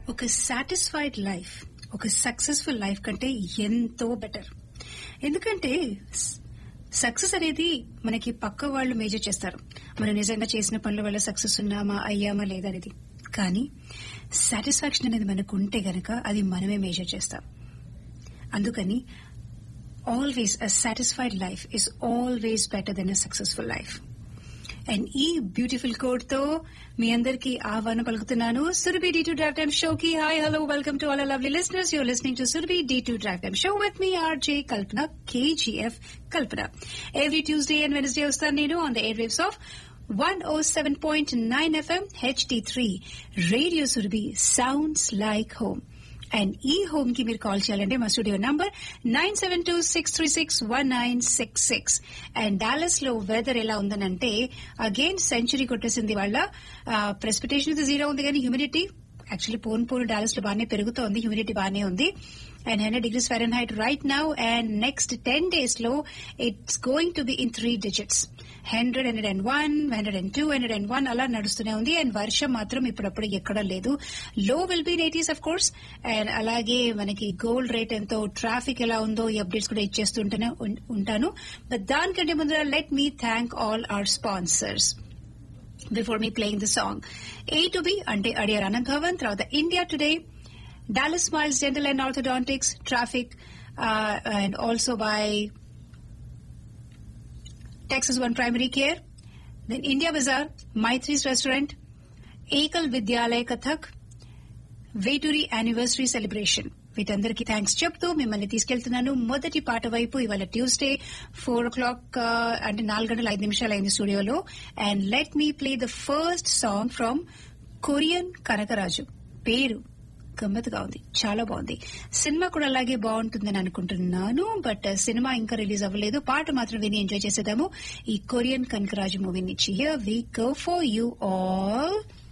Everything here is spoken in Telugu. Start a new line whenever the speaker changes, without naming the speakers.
ఒక సాటిస్ఫైడ్ లైఫ్ ఒక సక్సెస్ఫుల్ లైఫ్ కంటే ఎంతో బెటర్ ఎందుకంటే సక్సెస్ అనేది మనకి పక్క వాళ్ళు మేజర్ చేస్తారు మనం నిజంగా చేసిన పనుల వల్ల సక్సెస్ ఉన్నామా అయ్యామా లేదా అనేది కానీ సాటిస్ఫాక్షన్ అనేది మనకు ఉంటే గనక అది మనమే మేజర్ చేస్తాం అందుకని always a satisfied life is always better than a successful life and ఈ బ్యూటిఫుల్ కోడ్ తో మీ అందరికి ఆహ్వానం పలుకుతున్నాను Surabhi D two drive time show కి hi hello welcome to all lovely listeners you're listening to Surabhi D two drive time show with me RJ Kalpana KGF Kalpana every Tuesday and Wednesday వస్తాను నేను on the airwaves of one o seven point nine FM HD three radio Surabhi sounds like home and ఈ హోమ్ కి మీరు కాల్ చేయాలంటే మా studio number nine seven two six three six one nine six six and Dallas లో వెదర్ ఎలా ఉందనంటే అగైన్ సెంచరీ కొట్టేసింది వాళ్ళ ప్రెసిపిటేషన్ అయితే జీరో ఉంది కానీ హ్యూమిడిటీ యాక్చువల్లీ పోన్ పోన్ డాలస్ లో బాగానే పెరుగుతోంది హ్యూమిడిటీ బాగానే ఉంది and hundred degrees Fahrenheit right now and next ten days లో it's going to be in three digits hundred hundred and one hundred and two hundred and one అలా నడుస్తూనే ఉంది అండ్ వర్షం మాత్రం ఇప్పుడప్పుడు ఎక్కడ లేదు low will be eighties of course and అలాగే మనకి గోల్డ్ రేట్ ఎంతో ట్రాఫిక్ ఎలా ఉందో ఈ అప్డేట్స్ కూడా ఇచ్చేస్తుంటూనే ఉం- ఉంటాను బట్ దానికంటే ముందర let me thank all our sponsors before me playing the song A two B అంటే అడియర్ అనంత్ భవన్ తర్వాత India Today Dallas Smiles Dental and Orthodontics, Traffic, uh, and also by Texas One Primary Care, then India Bazaar, Maitri's Restaurant, Ekal Vidyalay Kathak, Veturi anniversary celebration వీటందరికీ థ్యాంక్స్ చెప్తూ మిమ్మల్ని తీసుకెళ్తున్నాను మొదటి పాట వైపు ఇవాళ ట్యూస్డే ఫోర్ ఓ క్లాక్ అంటే నాలుగు గంటల ఐదు నిమిషాలు అయింది స్టూడియోలో and let me play the first song from Korean Kanakaraju పేరు గమ్మత్తుగా ఉంది చాలా బాగుంది సినిమా కూడా అలాగే బాగుంటుందని అనుకుంటున్నాను బట్ సినిమా ఇంకా రిలీజ్ అవ్వలేదు పాట మాత్రం విని ఎంజాయ్ చేసేదాము ఈ కొరియన్ కనకరాజు మూవీ నుంచి here we go for you all